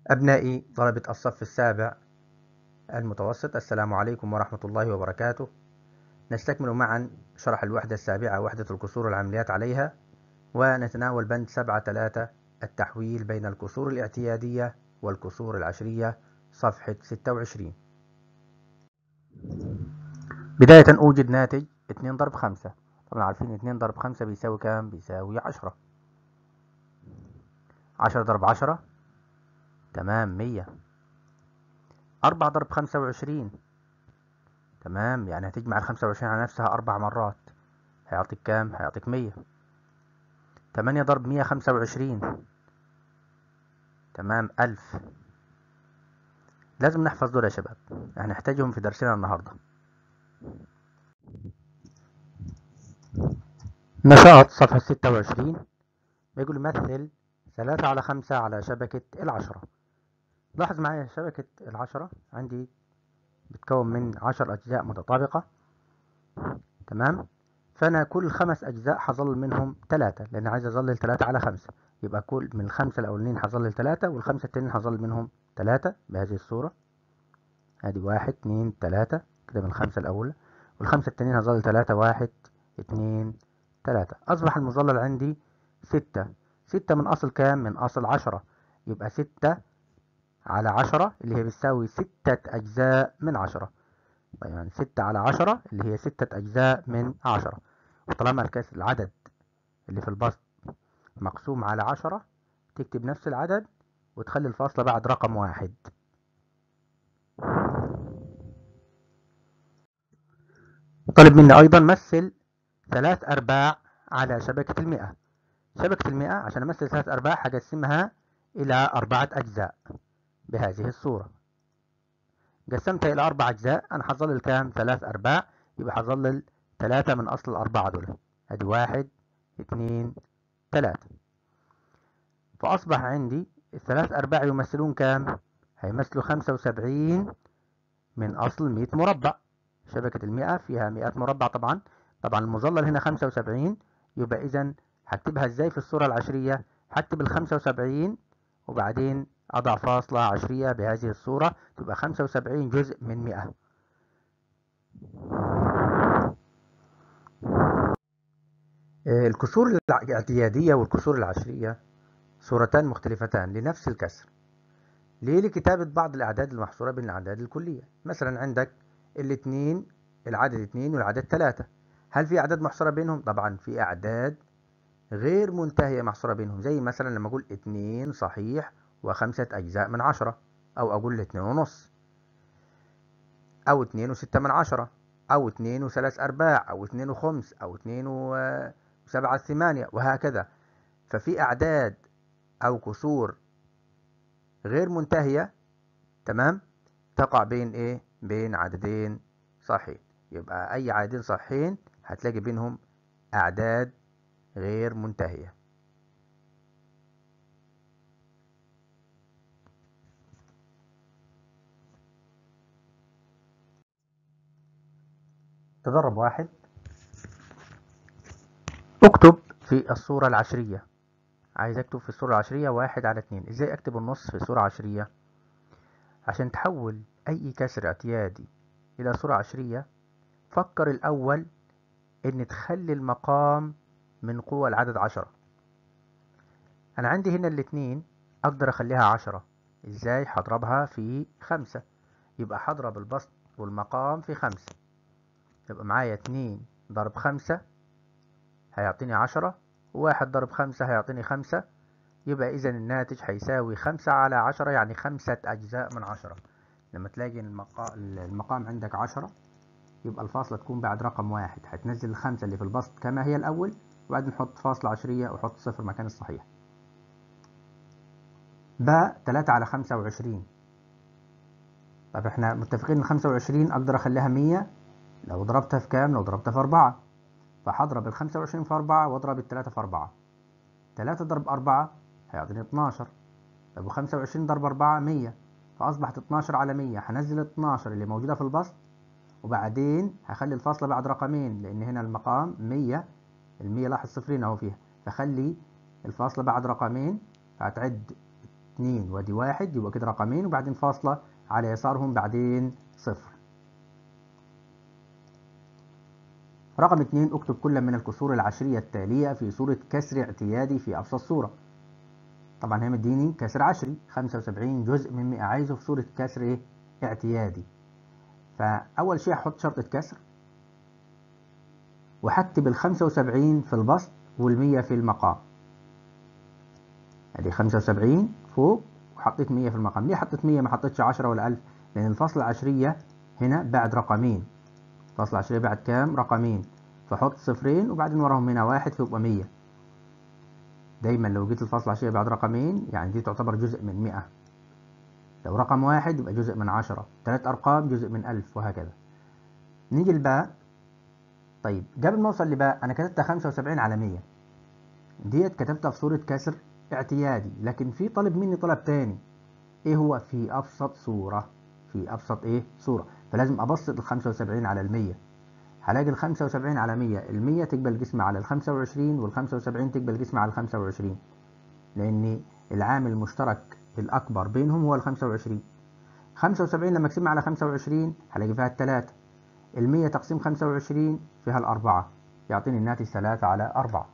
أبنائي طلبة الصف السابع المتوسط السلام عليكم ورحمة الله وبركاته نستكمل معا شرح الوحدة السابعة وحدة الكسور والعمليات عليها ونتناول بند سبعة ثلاثة التحويل بين الكسور الاعتيادية والكسور العشرية صفحة 26 بداية أوجد ناتج 2 ضرب 5 طبعا عارفين 2 ضرب 5 بيساوي كام؟ بيساوي 10 10 ضرب 10 تمام مية أربعة ضرب خمسة وعشرين تمام يعني هتجمع الخمسة وعشرين على نفسها أربع مرات هيعطيك كام؟ هيعطيك مية تمانية ضرب مية خمسة وعشرين تمام ألف لازم نحفظ دول يا شباب هنحتاجهم في درسنا النهاردة نشاط صفحة ستة وعشرين بيقول مثل ثلاثة على خمسة على شبكة العشرة لاحظ معايا شبكة العشرة عندي بتكون من عشر أجزاء متطابقة تمام فأنا كل خمس أجزاء هظلل منهم ثلاثة لأن عايز أظلل ثلاثة على خمسة يبقى كل من الخمسة الأولين هظلل ثلاثة والخمسة التانيين هظلل منهم ثلاثة بهذه الصورة ادي واحد اتنين تلاتة كده من الخمسة الأولى والخمسة التانيين هظلل ثلاثة واحد اتنين تلاتة أصبح المظلل عندي ستة ستة من أصل كام؟ من أصل عشرة يبقى ستة على عشرة اللي هي بتساوي ستة أجزاء من عشرة طيب يعني ستة على عشرة اللي هي ستة أجزاء من عشرة وطالما الكاس العدد اللي في البسط مقسوم على عشرة تكتب نفس العدد وتخلي الفاصلة بعد رقم واحد طلب مني أيضا مثل ثلاث أرباع على شبكة المئة شبكة المئة عشان أمثل ثلاث أرباع هقسمها إلى أربعة أجزاء بهذه الصورة قسمتها إلى أربع أجزاء أنا هظلل كام؟ ثلاث أرباع يبقى هظلل ثلاثة من أصل الأربعة دول أدي واحد اتنين تلاتة فأصبح عندي الثلاث أرباع يمثلون كام؟ هيمثلوا خمسة وسبعين من أصل مية مربع شبكة المئة فيها مئات مربع طبعا طبعا المظلل هنا خمسة وسبعين يبقى إذا هكتبها ازاي في الصورة العشرية هكتب الخمسة وسبعين وبعدين أضع فاصلة عشرية بهذه الصورة تبقى خمسة وسبعين جزء من مئة الكسور الاعتيادية والكسور العشرية صورتان مختلفتان لنفس الكسر ليه لكتابة بعض الأعداد المحصورة بين الأعداد الكلية مثلا عندك الاثنين العدد اثنين والعدد ثلاثة هل في أعداد محصورة بينهم؟ طبعا في أعداد غير منتهية محصورة بينهم زي مثلا لما أقول اتنين صحيح وخمسة أجزاء من عشرة أو أقول اتنين ونص أو اتنين وستة من عشرة أو اتنين وثلاث أرباع أو اتنين وخمس أو اتنين وسبعة ثمانية وهكذا ففي أعداد أو كسور غير منتهية تمام تقع بين إيه بين عددين صحيح يبقى أي عددين صحيحين هتلاقي بينهم أعداد غير منتهية تدرب واحد اكتب في الصورة العشرية عايز اكتب في الصورة العشرية واحد على اتنين ازاي اكتب النص في صورة عشرية عشان تحول اي كسر اعتيادي الى صورة عشرية فكر الاول ان تخلي المقام من قوة العدد عشرة أنا عندي هنا الاتنين أقدر أخليها عشرة إزاي هضربها في خمسة يبقى هضرب البسط والمقام في خمسة يبقى معايا اتنين ضرب خمسة هيعطيني عشرة واحد ضرب خمسة هيعطيني خمسة يبقى إذا الناتج هيساوي خمسة على عشرة يعني خمسة أجزاء من عشرة لما تلاقي المقام عندك عشرة يبقى الفاصلة تكون بعد رقم واحد هتنزل الخمسة اللي في البسط كما هي الأول وبعدين نحط فاصلة عشرية وحط صفر مكان الصحيح باء تلاتة على خمسة وعشرين طب احنا متفقين ان خمسة وعشرين اقدر اخليها مية لو ضربتها في كام لو ضربتها في اربعة فهضرب الخمسة وعشرين في اربعة واضرب التلاتة في اربعة تلاتة ضرب اربعة هيعطيني اتناشر طب وخمسة وعشرين ضرب اربعة مية فاصبحت اتناشر على مية هنزل اتناشر اللي موجودة في البسط وبعدين هخلي الفاصلة بعد رقمين لان هنا المقام مية المية لاحظ صفرين اهو فيها فخلي الفاصلة بعد رقمين هتعد اتنين وادي واحد يبقى كده رقمين وبعدين فاصلة على يسارهم بعدين صفر رقم اتنين اكتب كل من الكسور العشرية التالية في صورة كسر اعتيادي في أبسط صورة طبعا هي مديني كسر عشري 75 جزء من 100 عايزه في صورة كسر ايه اعتيادي فأول شيء هحط شرطة كسر وهكتب ال 75 في البسط وال 100 في المقام ادي 75 فوق وحطيت 100 في المقام ليه حطيت 100 ما حطيتش 10 ولا 1000 لأن الفصل العشرية هنا بعد رقمين الفصل العشرية بعد كام رقمين فحط صفرين وبعدين وراهم هنا واحد فيبقى 100 دايما لو جيت الفصل العشرية بعد رقمين يعني دي تعتبر جزء من 100 لو رقم واحد يبقى جزء من 10 ثلاث أرقام جزء من 1000 وهكذا نيجي الباء طيب قبل ما اوصل لباء انا كتبتها 75 على 100 ديت كتبتها في صورة كسر اعتيادي لكن في طلب مني طلب تاني ايه هو في ابسط صورة في ابسط ايه صورة فلازم ابسط ال 75 على ال 100 هلاقي ال 75 على 100 ال 100 تقبل جسم على ال 25 وال 75 تقبل جسم على ال 25 لان العامل المشترك الاكبر بينهم هو ال 25 75 لما اقسمها على 25 هلاقي فيها الثلاثة ال 100 تقسيم 25 فيها الأربعة يعطيني الناتج 3 على 4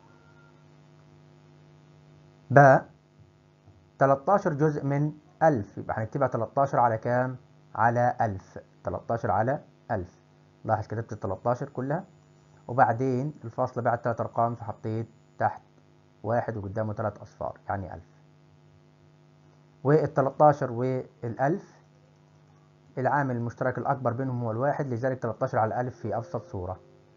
باء 13 جزء من 1000 يبقى هنكتبها 13 على كام؟ على 1000 13 على 1000 لاحظ كتبت ال 13 كلها وبعدين الفاصلة بعد 3 أرقام فحطيت تحت واحد وقدامه 3 أصفار يعني 1000 وال 13 وال 1000 العامل المشترك الأكبر بينهم هو الواحد لذلك 13 على ألف في أبسط صورة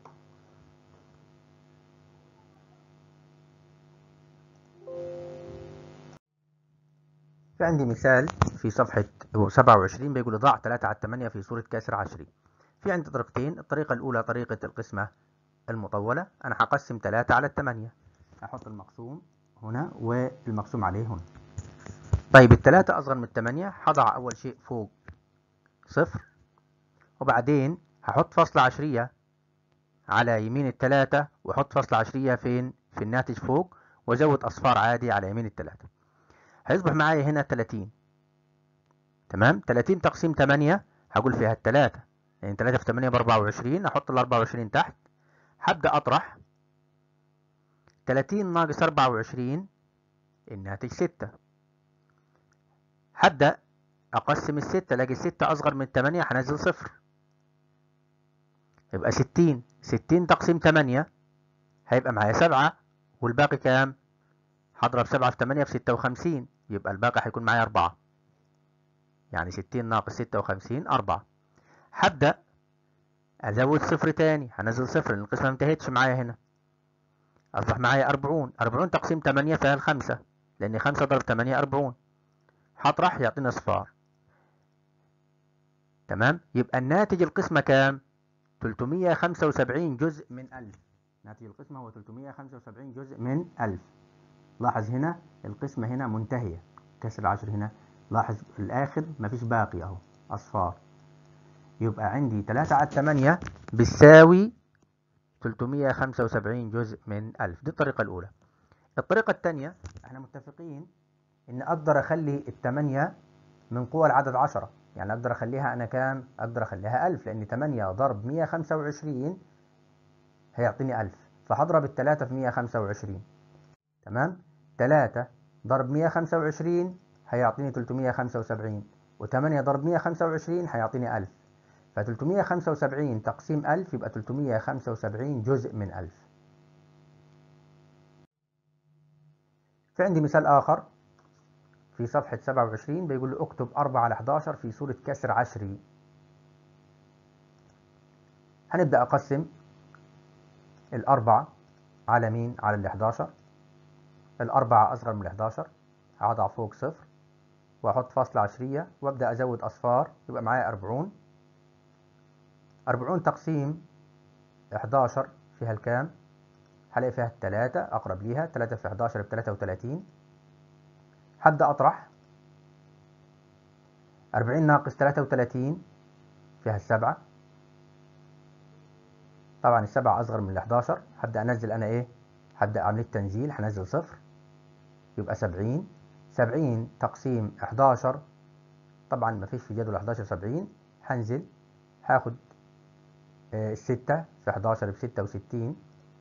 في عندي مثال في صفحة 27 بيقول ضع 3 على 8 في صورة كسر عشري في عندي طريقتين الطريقة الأولى طريقة القسمة المطولة أنا هقسم 3 على 8 هحط المقسوم هنا والمقسوم عليه هنا طيب الثلاثة أصغر من الثمانية هضع أول شيء فوق صفر وبعدين هحط فاصلة عشرية على يمين التلاتة واحط فاصلة عشرية فين في الناتج فوق وازود اصفار عادي على يمين التلاتة هيصبح معايا هنا تلاتين تمام تلاتين تقسيم تمانية هقول فيها التلاتة يعني تلاتة في تمانية باربعة وعشرين احط الاربعة وعشرين تحت هبدأ اطرح تلاتين ناقص اربعة وعشرين الناتج ستة هبدأ أقسم الستة ألاقي الستة أصغر من التمانية هنزل صفر يبقى ستين ستين تقسيم تمانية هيبقى معايا سبعة والباقي كام؟ هضرب سبعة في تمانية في ستة وخمسين يبقى الباقي هيكون معايا أربعة يعني ستين ناقص ستة وخمسين أربعة هبدأ أزود صفر تاني هنزل صفر لأن القسمة منتهتش معايا هنا أصبح معايا أربعون أربعون تقسيم تمانية فيها الخمسة لأن خمسة ضرب تمانية أربعون هطرح يعطينا صفار تمام يبقى الناتج القسمة كام 375 جزء من 1000 ناتج القسمة هو 375 جزء من 1000 لاحظ هنا القسمة هنا منتهية كسر العشر هنا لاحظ الآخر مفيش باقي أهو أصفار يبقى عندي 3 على 8 بتساوي 375 جزء من 1000 دي الطريقة الأولى الطريقة الثانية احنا متفقين إن أقدر أخلي الثمانية من قوى العدد 10 يعني أقدر أخليها أنا كام؟ أقدر أخليها 1000 لأن 8 ضرب 125 هيعطيني 1000 فهضرب التلاتة في 125 تمام؟ 3 ضرب 125 هيعطيني 375 و8 ضرب 125 هيعطيني 1000 ف 375 تقسيم 1000 يبقى 375 جزء من 1000 في عندي مثال آخر في صفحة 27 بيقول لي اكتب 4 على 11 في صورة كسر عشري هنبدأ أقسم الأربعة على مين؟ على ال 11 الأربعة أصغر من ال 11 هضع فوق صفر وأحط فاصلة عشرية وأبدأ أزود أصفار يبقى معايا 40 40 تقسيم 11 فيها الكام؟ هلاقي فيها التلاتة أقرب ليها 3 في 11 ب 33 هبدأ أطرح 40 ناقص 33 فيها السبعة طبعا السبعة أصغر من ال 11 هبدأ أنزل أنا إيه؟ هبدأ أعمل التنزيل هنزل صفر يبقى 70 سبعين تقسيم احداشر طبعا مفيش في جدول احداشر سبعين هنزل هاخد الستة في حداشر بستة وستين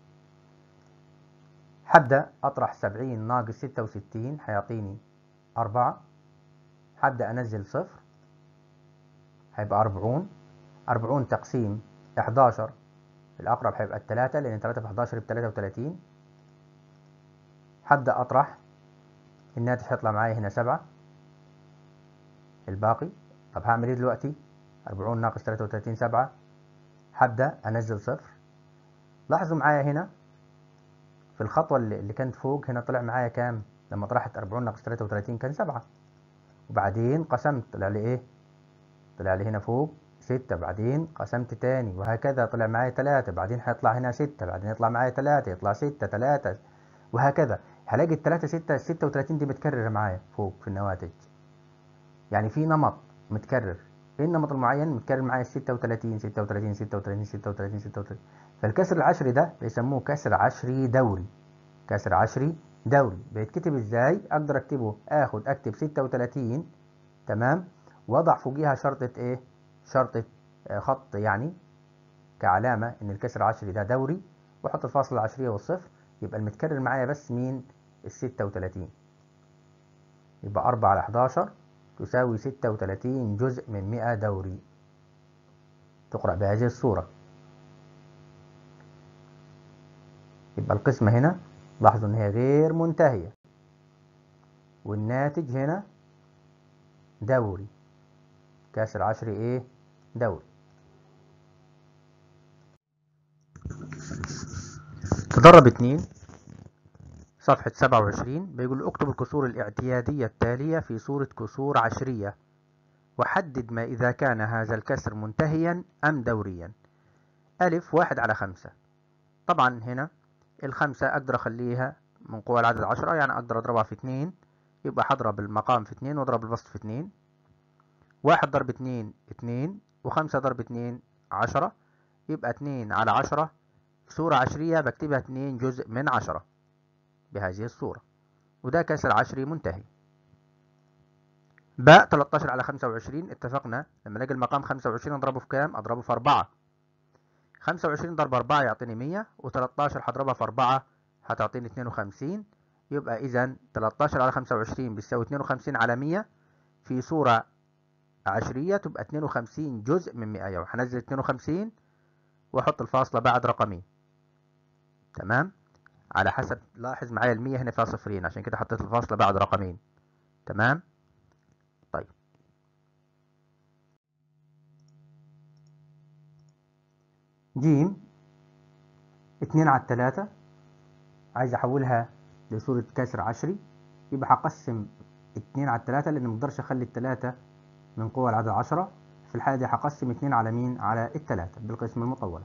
هبدأ أطرح سبعين ناقص ستة وستين هيعطيني أربعة هبدأ أنزل صفر هيبقى أربعون أربعون تقسيم إحداشر الأقرب هيبقى التلاتة لأن تلاتة في حداشر بتلاتة وتلاتين هبدأ أطرح الناتج هيطلع معايا هنا سبعة الباقي طب هعمل ايه دلوقتي أربعون ناقص تلاتة وتلاتين سبعة هبدأ أنزل صفر لاحظوا معايا هنا في الخطوة اللي كانت فوق هنا طلع معايا كام لما طرحت أربعون ناقص تلاتة وتلاتين كان سبعة وبعدين قسمت طلع لي ايه طلع لي هنا فوق ستة بعدين قسمت تاني وهكذا طلع معايا تلاتة بعدين هيطلع هنا ستة بعدين يطلع معايا تلاتة يطلع ستة تلاتة وهكذا هلاقي التلاتة ستة ستة وتلاتين دي متكررة معايا فوق في النواتج يعني في نمط متكرر ايه النمط المعين متكرر معايا 36 36 36 36 36 فالكسر العشري ده بيسموه كسر عشري دوري كسر عشري دوري بيتكتب ازاي اقدر اكتبه اخد اكتب 36 تمام واضع فوقيها شرطة ايه شرطة آه خط يعني كعلامة ان الكسر العشري ده دوري واحط الفاصلة العشرية والصفر يبقى المتكرر معايا بس مين ال 36 يبقى 4 على 11 تساوي 36 جزء من 100 دوري تقرأ بهذه الصورة يبقى القسمة هنا لاحظوا ان هي غير منتهية والناتج هنا دوري كسر عشري ايه دوري تدرب اتنين صفحة سبعة وعشرين بيقول اكتب الكسور الاعتيادية التالية في صورة كسور عشرية وحدد ما إذا كان هذا الكسر منتهيا أم دوريا ألف واحد على خمسة طبعا هنا الخمسة أقدر أخليها من قوى العدد عشرة يعني أقدر أضربها في اتنين يبقى هضرب المقام في اتنين واضرب البسط في اتنين واحد ضرب اتنين اتنين وخمسة ضرب اتنين عشرة يبقى اتنين على عشرة في صورة عشرية بكتبها اتنين جزء من عشرة بهذه الصورة وده كسر عشري منتهي باء 13 على 25 اتفقنا لما نلاقي المقام 25 اضربه في كام اضربه في 4 25 ضرب 4 يعطيني 100 و13 هضربها في 4 هتعطيني 52 يبقى اذا 13 على 25 بتساوي 52 على 100 في صورة عشرية تبقى 52 جزء من 100 يعني هنزل 52 واحط الفاصلة بعد رقمين تمام على حسب لاحظ معايا المية هنا فيها صفرين عشان كده حطيت الفاصلة بعد رقمين تمام طيب جيم اتنين على التلاتة عايز احولها لصورة كسر عشري يبقى هقسم اتنين على التلاتة لان مقدرش اخلي التلاتة من قوى العدد عشرة في الحالة دي هقسم اتنين على مين على التلاتة بالقسمة المطولة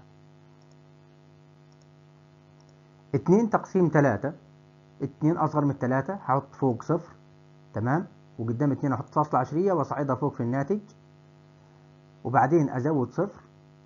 اتنين تقسيم تلاتة اتنين أصغر من التلاتة هحط فوق صفر تمام وقدام اتنين أحط فاصلة عشرية وأصعدها فوق في الناتج وبعدين أزود صفر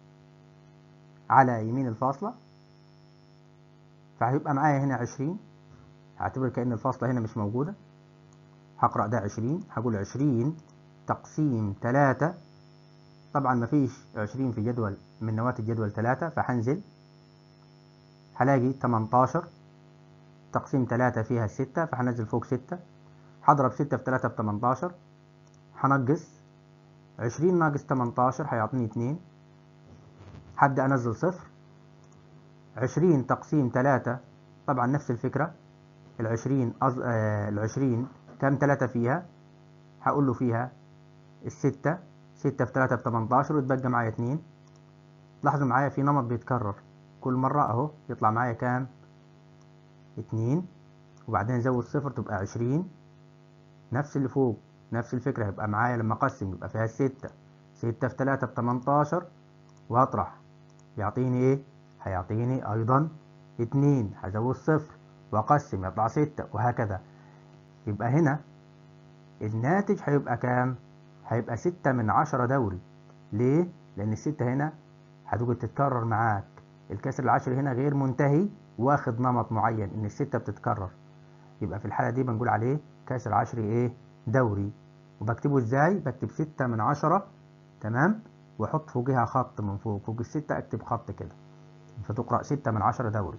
على يمين الفاصلة فهيبقى معايا هنا عشرين هعتبر كأن الفاصلة هنا مش موجودة هقرأ ده عشرين هقول عشرين تقسيم تلاتة طبعا مفيش عشرين في جدول من نواتج جدول تلاتة فهنزل هلاقي 18 تقسيم 3 فيها 6 فهنزل فوق 6 هضرب 6 في 3 ب 18 هنقص 20 ناقص 18 هيعطيني 2 هبدأ أنزل صفر 20 تقسيم 3 طبعا نفس الفكرة العشرين أز... آه العشرين كم 3 فيها هقول له فيها الستة 6 في 3 ب 18 ويتبقى معايا 2 لاحظوا معايا في نمط بيتكرر كل مرة اهو يطلع معايا كام اتنين وبعدين ازود صفر تبقى عشرين نفس اللي فوق نفس الفكرة هيبقى معايا لما اقسم يبقى فيها ستة ستة في تلاتة بتمنتاشر واطرح يعطيني ايه هيعطيني ايضا اتنين هزود صفر واقسم يطلع ستة وهكذا يبقى هنا الناتج هيبقى كام هيبقى ستة من عشرة دوري ليه لان الستة هنا هتقعد تتكرر معاك الكسر العشري هنا غير منتهي واخد نمط معين ان الستة بتتكرر يبقى في الحالة دي بنقول عليه كسر عشري ايه دوري وبكتبه ازاي بكتب ستة من عشرة تمام واحط فوقها خط من فوق فوق الستة اكتب خط كده فتقرأ ستة من عشرة دوري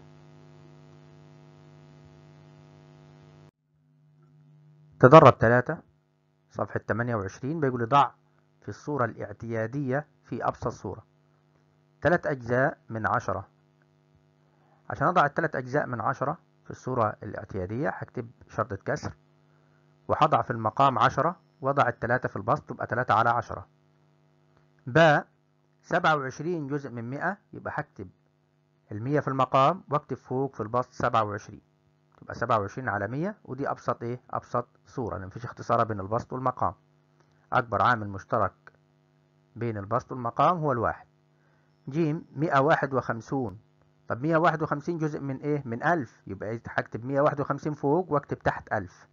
تدرب ثلاثة صفحة 28 بيقول لي ضع في الصورة الاعتيادية في أبسط صورة ثلاث أجزاء من عشرة عشان أضع الثلاث أجزاء من عشرة في الصورة الاعتيادية هكتب شرطة كسر وهضع في المقام عشرة وضع الثلاثة في البسط تبقى ثلاثة على عشرة باء سبعة وعشرين جزء من مئة يبقى هكتب المية في المقام واكتب فوق في البسط سبعة وعشرين تبقى سبعة وعشرين على مية ودي أبسط إيه أبسط صورة لأن مفيش اختصار بين البسط والمقام أكبر عامل مشترك بين البسط والمقام هو الواحد جيم مئة واحد وخمسون طب مية واحد وخمسين جزء من إيه من ألف يبقى هكتب مية واحد وخمسين فوق واكتب تحت ألف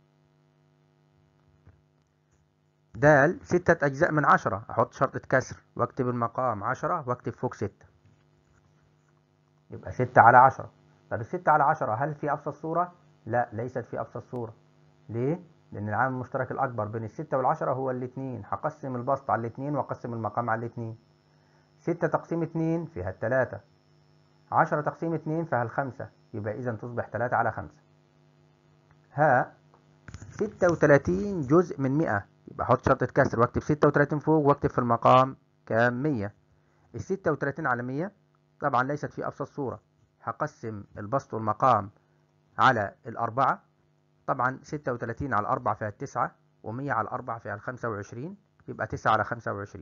دال ستة أجزاء من عشرة أحط شرطة كسر وأكتب المقام عشرة وأكتب فوق ستة يبقى ستة على عشرة طب الستة على عشرة هل في أبسط صورة؟ لا ليست في أبسط صورة ليه؟ لأن العامل المشترك الأكبر بين الستة والعشرة هو الاتنين هقسم البسط على الاتنين وأقسم المقام على الاتنين ستة تقسيم اتنين فيها التلاتة عشرة تقسيم اتنين فيها الخمسة يبقى إذا تصبح تلاتة على خمسة ها ستة وتلاتين جزء من مئة يبقى أحط شرطة كسر وأكتب ستة وتلاتين فوق وأكتب في المقام كام مية الستة وتلاتين على مية طبعا ليست في أبسط صورة هقسم البسط والمقام على الأربعة طبعا ستة وتلاتين على الأربعة فيها التسعة ومية على الأربعة فيها الخمسة وعشرين يبقى تسعة على خمسة وعشرين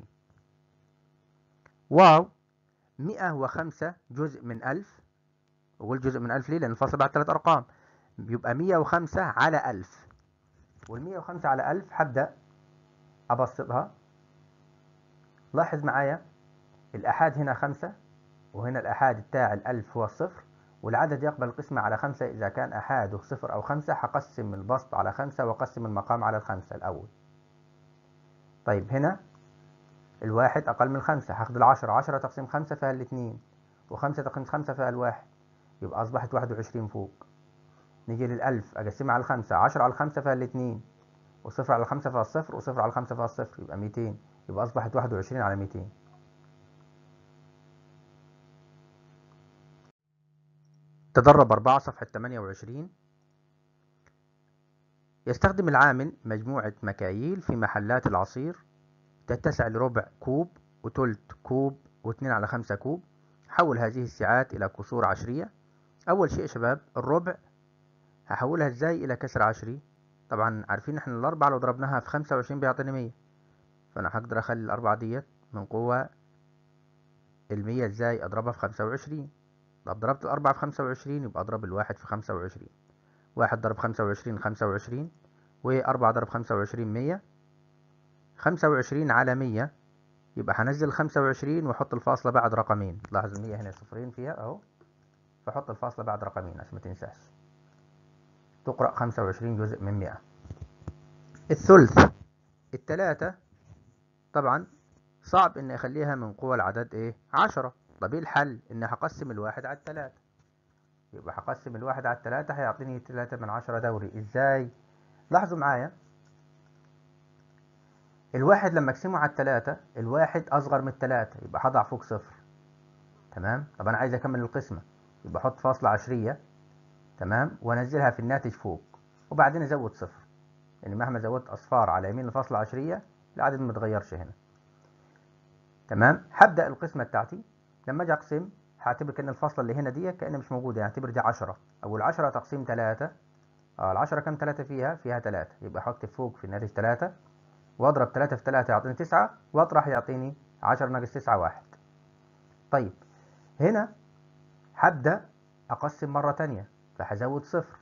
واو مئة وخمسة جزء من ألف وقول جزء من ألف ليه لأن الفاصل بعد ثلاث أرقام يبقى مية وخمسة على ألف والمية وخمسة على ألف هبدأ أبسطها لاحظ معايا الأحاد هنا خمسة وهنا الأحاد بتاع الألف هو الصفر والعدد يقبل القسمة على خمسة إذا كان أحاده صفر أو خمسة هقسم البسط على خمسة وأقسم المقام على الخمسة الأول طيب هنا الواحد أقل من خمسة هاخد العشرة عشرة تقسيم خمسة فيها الاتنين وخمسة تقسيم خمسة فيها الواحد يبقى أصبحت واحد وعشرين فوق نيجي للألف أقسمها على الخمسة عشرة على الخمسة فيها الاتنين وصفر على الخمسة فيها الصفر وصفر على الخمسة فيها الصفر يبقى ميتين يبقى أصبحت واحد وعشرين على ميتين تدرب أربعة صفحة تمانية وعشرين يستخدم العامل مجموعة مكاييل في محلات العصير تتسع لربع كوب وتلت كوب واثنين على خمسة كوب حول هذه الساعات إلى كسور عشرية أول شيء يا شباب الربع هحولها إزاي إلى كسر عشري طبعا عارفين احنا الأربعة لو ضربناها في خمسة وعشرين بيعطيني مية فأنا هقدر أخلي الأربعة ديت من قوة المية إزاي أضربها في خمسة وعشرين طب ضربت الأربعة في خمسة وعشرين يبقى أضرب الواحد في خمسة وعشرين واحد ضرب خمسة وعشرين خمسة وعشرين وأربعة ضرب خمسة وعشرين مية خمسة وعشرين على مية يبقى هنزل خمسة وعشرين وأحط الفاصلة بعد رقمين لاحظ المية هنا صفرين فيها أهو فحط الفاصلة بعد رقمين عشان ما تنساش تقرأ خمسة وعشرين جزء من مئة الثلث التلاتة طبعا صعب إني أخليها من قوى العدد إيه عشرة طب إيه الحل إني هقسم الواحد على التلاتة يبقى هقسم الواحد على التلاتة هيعطيني تلاتة من عشرة دوري إزاي لاحظوا معايا الواحد لما اقسمه على التلاتة الواحد أصغر من التلاتة يبقى هضع فوق صفر تمام طب أنا عايز أكمل القسمة يبقى أحط فاصلة عشرية تمام وأنزلها في الناتج فوق وبعدين أزود صفر يعني مهما زودت أصفار على يمين الفاصلة عشرية العدد ما اتغيرش هنا تمام هبدأ القسمة بتاعتي لما أجي أقسم هعتبر كأن الفاصلة اللي هنا دي كأنها مش موجودة يعني اعتبر دي عشرة أو العشرة تقسيم تلاتة اه العشرة كام تلاتة فيها؟ فيها تلاتة يبقى أحط فوق في الناتج تلاتة واضرب تلاتة في تلاتة يعطيني تسعة واطرح يعطيني عشرة ناقص تسعة واحد طيب هنا هبدأ أقسم مرة تانية فهزود صفر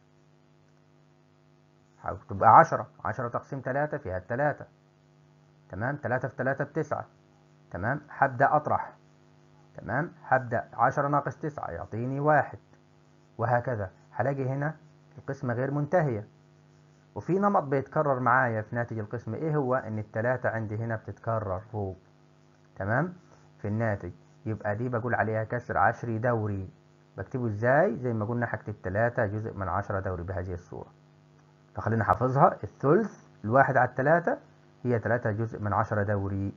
تبقى عشرة عشرة تقسيم تلاتة فيها التلاتة تمام تلاتة في تلاتة بتسعة تمام هبدأ أطرح تمام هبدأ عشرة ناقص تسعة يعطيني واحد وهكذا هلاقي هنا القسمة غير منتهية وفي نمط بيتكرر معايا في ناتج القسمة ايه هو ان التلاتة عندي هنا بتتكرر فوق تمام في الناتج يبقى دي بقول عليها كسر عشري دوري بكتبه ازاي زي ما قلنا هكتب تلاتة جزء من عشرة دوري بهذه الصورة فخلينا حافظها الثلث الواحد على التلاتة هي تلاتة جزء من عشرة دوري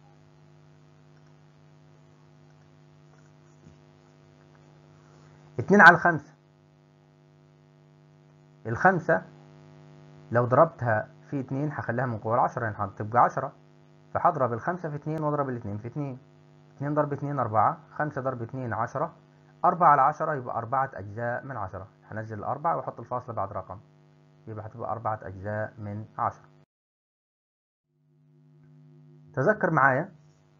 اتنين على الخمسة الخمسة لو ضربتها في اتنين هخليها من قوى العشرة يعني هتبقى عشرة فهضرب الخمسة في اتنين واضرب الاتنين في اتنين اتنين ضرب اتنين أربعة خمسة ضرب اتنين عشرة أربعة على عشرة يبقى أربعة أجزاء من عشرة هنزل الأربعة وأحط الفاصلة بعد رقم يبقى هتبقى أربعة أجزاء من عشرة تذكر معايا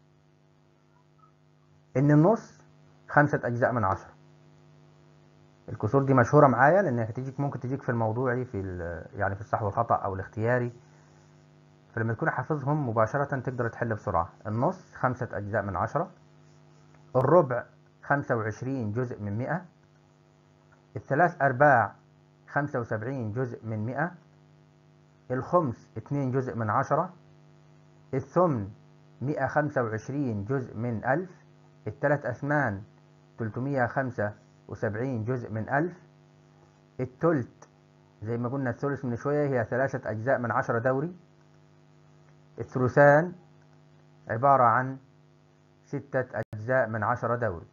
إن النص خمسة أجزاء من عشرة الكسور دي مشهورة معايا لأن هتيجيك ممكن تجيك في الموضوعي في يعني في الصح والخطأ أو الاختياري فلما تكون حافظهم مباشرة تقدر تحل بسرعة النص خمسة أجزاء من عشرة الربع خمسة وعشرين جزء من مئة الثلاث أرباع خمسة وسبعين جزء من مئة الخمس اتنين جزء من عشرة الثمن مئة خمسة وعشرين جزء من ألف التلات أثمان تلتمية خمسة وسبعين جزء من ألف التلت زي ما قلنا الثلث من شوية هي ثلاثة أجزاء من عشرة دوري الثلثان عبارة عن ستة أجزاء من عشرة دوري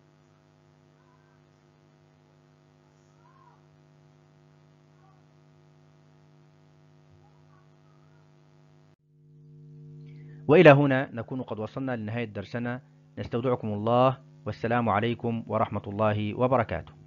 وإلى هنا نكون قد وصلنا لنهاية درسنا نستودعكم الله والسلام عليكم ورحمة الله وبركاته